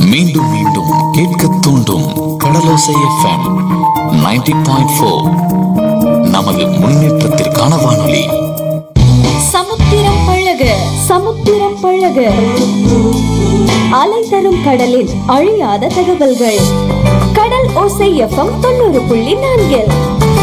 மீண்டும் மீண்டும் கேட்க தூண்டும் கடலோசை எஃப்எம் 90.4 பாயிண்ட் ஃபோர் நமது முன்னேற்றத்திற்கான வானொலி சமுத்திரம் பழக சமுத்திரம் பழக அலை தரும் கடலின் அழியாத தகவல்கள் கடல் ஓசை எஃப்எம் தொண்ணூறு புள்ளி நான்கில்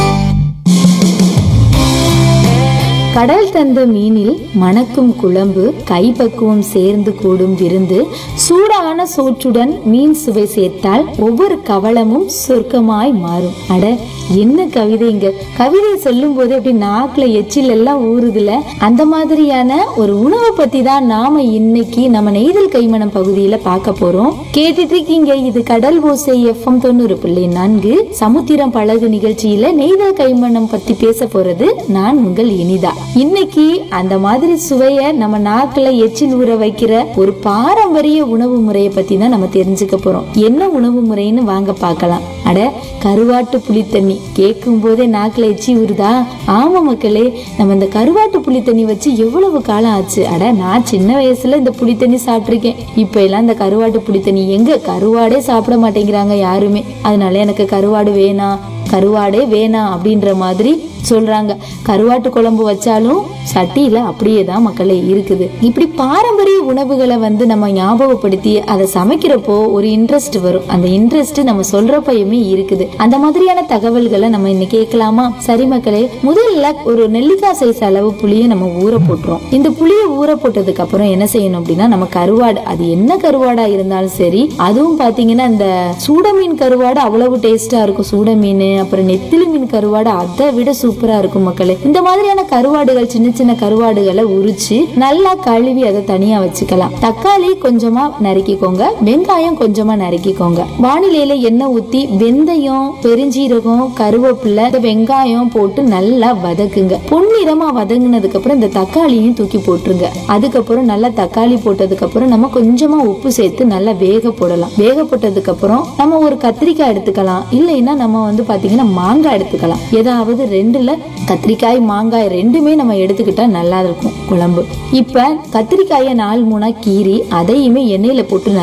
கடல் தந்த மீனில் மணக்கும் குழம்பு கைப்பக்குவம் சேர்ந்து கூடும் விருந்து சூடான சோற்றுடன் மீன் சுவை சேர்த்தால் ஒவ்வொரு கவளமும் சொர்க்கமாய் மாறும் அட என்ன கவிதைங்க கவிதை சொல்லும் போது அப்படி நாக்குல எச்சில் எல்லாம் ஊறுதுல அந்த மாதிரியான ஒரு உணவை பத்தி தான் நாம இன்னைக்கு நம்ம நெய்தல் கைமணம் பகுதியில பார்க்க போறோம் கேட்டுட்டு இருக்கீங்க இது கடல் ஓசை எஃப்எம் தொண்ணூறு புள்ளி நான்கு சமுத்திரம் பழகு நிகழ்ச்சியில நெய்தல் கைமணம் பத்தி பேச போறது நான் உங்கள் இனிதா இன்னைக்கு அந்த மாதிரி சுவைய நம்ம நாக்குல எச்சில் ஊற வைக்கிற ஒரு பாரம்பரிய உணவு முறையை பத்தி தான் நம்ம தெரிஞ்சுக்க போறோம் என்ன உணவு முறைன்னு வாங்க பார்க்கலாம் அட கருவாட்டு புளித்தண்ணி கேட்கும் போதே நாக்குல எச்சி ஊறுதா ஆமா மக்களே நம்ம இந்த கருவாட்டு புளித்தண்ணி வச்சு எவ்வளவு காலம் ஆச்சு அட நான் சின்ன வயசுல இந்த புளித்தண்ணி சாப்பிட்டிருக்கேன் இப்ப எல்லாம் இந்த கருவாட்டு புளித்தண்ணி எங்க கருவாடே சாப்பிட மாட்டேங்கிறாங்க யாருமே அதனால எனக்கு கருவாடு வேணாம் கருவாடே வேணாம் அப்படின்ற மாதிரி சொல்றாங்க கருவாட்டு குழம்பு வச்சாலும் சட்டியில அப்படியே தான் மக்களே இருக்குது இப்படி பாரம்பரிய உணவுகளை வந்து நம்ம ஞாபகப்படுத்தி அதை சமைக்கிறப்போ ஒரு இன்ட்ரெஸ்ட் வரும் அந்த இன்ட்ரெஸ்ட் நம்ம சொல்றப்பயுமே இருக்குது அந்த மாதிரியான தகவல்களை நம்ம இன்னைக்கு கேட்கலாமா சரி மக்களே முதல்ல ஒரு நெல்லிக்காய் சைஸ் அளவு புளியை நம்ம ஊற போட்டுரும் இந்த புளியை ஊற போட்டதுக்கு அப்புறம் என்ன செய்யணும் அப்படின்னா நம்ம கருவாடு அது என்ன கருவாடா இருந்தாலும் சரி அதுவும் பாத்தீங்கன்னா இந்த சூட மீன் கருவாடு அவ்வளவு டேஸ்டா இருக்கும் சூட மீன் அப்புறம் நெத்திலி மீன் கருவாடு அதை விட சூப்பரா இருக்கும் மக்களே இந்த மாதிரியான கருவாடுகள் சின்ன சின்ன கருவாடுகளை உரிச்சு நல்லா கழுவி அதை தனியா வச்சுக்கலாம் தக்காளி கொஞ்சமா நறுக்கிக்கோங்க வெங்காயம் கொஞ்சமா நறுக்கிக்கோங்க வானிலையில எண்ணெய் ஊத்தி வெந்தயம் பெருஞ்சீரகம் கருவேப்பிலை இந்த வெங்காயம் போட்டு நல்லா வதக்குங்க பொன்னிறமா வதங்கினதுக்கு அப்புறம் இந்த தக்காளியும் தூக்கி போட்டுருங்க அதுக்கப்புறம் நல்லா தக்காளி போட்டதுக்கு அப்புறம் நம்ம கொஞ்சமா உப்பு சேர்த்து நல்லா வேக போடலாம் வேக போட்டதுக்கு அப்புறம் நம்ம ஒரு கத்திரிக்காய் எடுத்துக்கலாம் இல்லைன்னா நம்ம வந்து பாத்தீங்கன்னா மாங்காய் எடுத்துக்கலாம் ஏதாவது ரெண்டுல கத்திரிக்காய் மாங்காய் ரெண்டுமே நம்ம எடுத்துக்கிட்டா நல்லா இருக்கும் குழம்பு இப்ப கத்திரிக்காயை நாலு மூணா கீறி அதையுமே எண்ணெயில போட்டு